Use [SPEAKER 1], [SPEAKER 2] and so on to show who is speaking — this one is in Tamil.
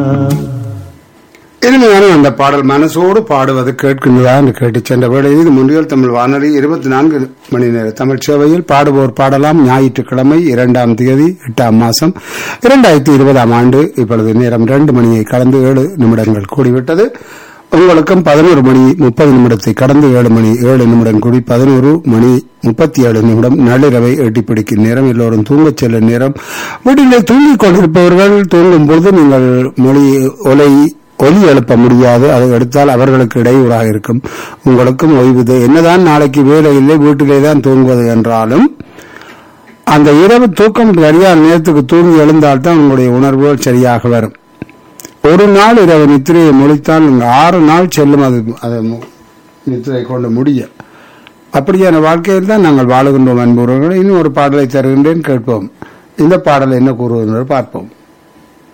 [SPEAKER 1] இனிமையான அந்த பாடல் மனசோடு பாடுவது கேட்கின்றதா என்று கேட்டு சென்ற வேளையில் இது முன்னியல் தமிழ் வானொலி இருபத்தி நான்கு மணி நேர தமிழ் சேவையில் பாடுவோர் பாடலாம் ஞாயிற்றுக்கிழமை இரண்டாம் தேதி எட்டாம் மாசம் இரண்டாயிரத்தி இருபதாம் ஆண்டு இப்பொழுது நேரம் இரண்டு மணியை கடந்து ஏழு நிமிடங்கள் கூடிவிட்டது உங்களுக்கும் பதினோரு மணி முப்பது நிமிடத்தை கடந்து ஏழு மணி ஏழு நிமிடம் கூடி பதினோரு மணி முப்பத்தி ஏழு நிமிடம் நள்ளிரவை எட்டி பிடிக்கும் நேரம் எல்லோரும் தூங்கச் செல்லும் நேரம் வீட்டிலே தூங்கிக் கொண்டிருப்பவர்கள் தூங்கும் பொழுது நீங்கள் மொழி ஒலை ஒலி எழுப்ப முடியாது அதை எடுத்தால் அவர்களுக்கு இடையூறாக இருக்கும் உங்களுக்கும் ஓய்வு என்னதான் நாளைக்கு வேலை இல்லை வீட்டிலே தான் தூங்குவது என்றாலும் அந்த இரவு தூக்கம் சரியான நேரத்துக்கு தூங்கி எழுந்தால்தான் உங்களுடைய உணர்வுகள் சரியாக வரும் ஒரு நாள் இரவு நித்திரையை முடித்தால் இங்கு ஆறு நாள் செல்லும் அது அதை மு- நித்திரை கொண்டு முடிய அப்படியான வாழ்க்கையில் தான் நாங்கள் வாழுகின்றோம் என்பவர்கள் இன்னும் ஒரு பாடலை தருகின்றேன் கேட்போம் இந்த பாடல் என்ன கூறுவது என்று பார்ப்போம்